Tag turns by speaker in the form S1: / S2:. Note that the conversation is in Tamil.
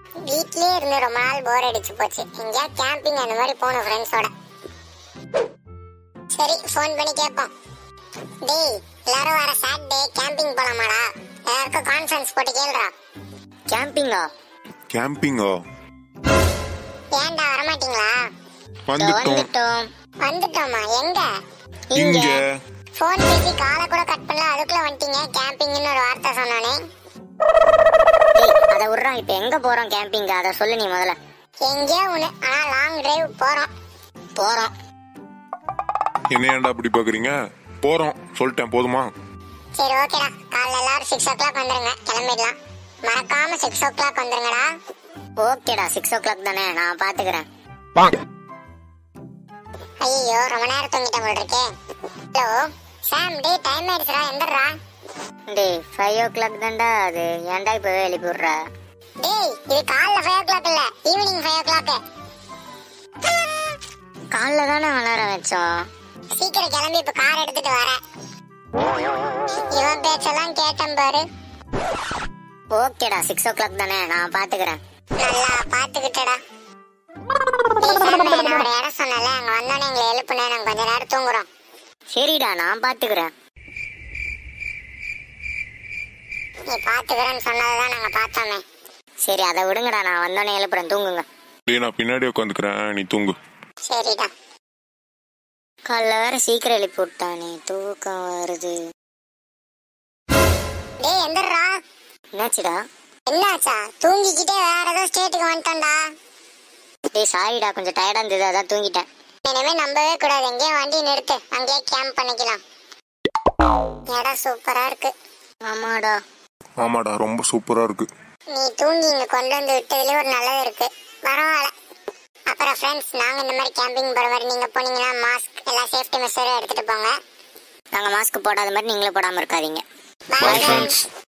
S1: வீட்லயே இருந்து ரொம்ப நாள் போர் அடிச்சு போச்சு எங்கேயா கேம்பிங் அந்த மாதிரி போகணும் ஃப்ரெண்ட்ஸோட சரி ஃபோன் பண்ணி கேட்போம் டேய் எல்லாரும் வர சாட்டர்டே கேம்பிங் போலாமாடா எல்லாருக்கும் கான்ஃபரன்ஸ் போட்டு கேளுடா
S2: கேம்பிங்கா
S3: கேம்பிங்கா
S1: ஏன்டா வரமாட்டீங்களா
S3: வந்துட்டோம்
S2: வந்துட்டோம்
S1: வந்துட்டோமா எங்க
S3: இங்க
S1: ஃபோன் பேசி காலை கூட கட் பண்ணல அதுக்குள்ள வந்துட்டீங்க கேம்பிங்னு ஒரு வார்த்தை சொன்னானே
S2: டேய் அத விட்றா இப்ப எங்க போறோம் கேம்பிங் அத சொல்லு நீ முதல்ல
S1: எங்கேயோ ஒண்ணு ஆனா லாங் டிரைவ் போறோம்
S2: போறோம்
S3: என்ன ஏன்டா அப்படி பாக்குறீங்க போறோம் சொல்லிட்டேன் போதுமா
S1: சரி ஓகேடா காலைல எல்லாரும் சிக்ஸ் ஓ கிளாக் வந்துருங்க கிளம்பிடலாம் மறக்காம சிக்ஸ் ஓ கிளாக் வந்துருங்கடா
S2: ஓகேடா சிக்ஸ் ஓ கிளாக் தானே நான் பாத்துக்கிறேன்
S1: ஐயோ ரொம்ப நேரம் தூங்கிட்டேன் போல் இருக்கே ஹலோ சாம் டே டைம் ஆயிடுச்சுடா எந்திரா
S2: டேய் ஃபைவ் ஓ கிளாக் தான்டா அது ஏன்டா இப்பவே எழுப்பி விடுற
S1: டேய் இது காலைல ஃபைவ் ஓ கிளாக் இல்ல ஈவினிங் ஃபைவ் ஓ கிளாக்
S2: காலைல தானே அலாரம் வச்சோம்
S1: சீக்கிரம் கிளம்பி இப்ப கார் எடுத்துட்டு வரேன் இவன் பேச்செல்லாம் கேட்டேன் பாரு
S2: ஓகேடா சிக்ஸ் ஓ கிளாக் தானே நான் பாத்துக்கிறேன்
S1: நல்லா பாத்துக்கிட்டடா டேய் சாம், நான் ஒரு இடம் சொன்னல அங்க வந்தோடனே எங்களை எழுப்புனே நாங்க கொஞ்ச நேரம் தூங்குறோம்
S2: சரிடா நான் பாத்துக்கிறேன்
S1: நீ பாத்துக்கிறேன்னு சொன்னதுதான் நாங்க பார்த்தோமே
S2: சரி அதை விடுங்கடா நான் வந்தோடனே எழுப்புறேன் தூங்குங்க
S3: டேய் நான் பின்னாடி உட்காந்துக்கிறேன் நீ தூங்கு
S1: சரிடா
S2: காலைல வேற சீக்கிரம் எழுப்பி விட்டானே தூக்கம் வருது
S1: டேய் எந்திரா
S2: என்னாச்சுடா
S1: என்னாச்சா தூங்கிக்கிட்டே வேற ஏதோ ஸ்டேட்டுக்கு வந்துட்டோம்டா
S2: டேய் சாரிடா கொஞ்சம் டயர்டா இருந்தது அதான் தூங்கிட்டேன்
S1: இனிமே நம்பவே கூடாது எங்கேயும் வண்டி நிறுத்து அங்கேயே கேம்ப் பண்ணிக்கலாம் இடம் சூப்பரா இருக்கு
S2: ஆமாடா
S3: ஆமாடா ரொம்ப சூப்பரா இருக்கு
S1: நீ தூங்கி இங்க கொண்டு வந்து விட்டதுல ஒரு நல்லது இருக்கு பரவாயில்ல அப்புறம் ஃப்ரெண்ட்ஸ் நாங்க இந்த மாதிரி கேம்பிங் போற மாதிரி நீங்க போனீங்கன்னா மாஸ்க் எல்லா சேஃப்டி மெஷரும் எடுத்துட்டு போங்க
S2: நாங்க மாஸ்க் போடாத மாதிரி நீங்களும் போடாம இருக்காதீங்க
S1: பாய் ஃப்ரெண்ட்ஸ்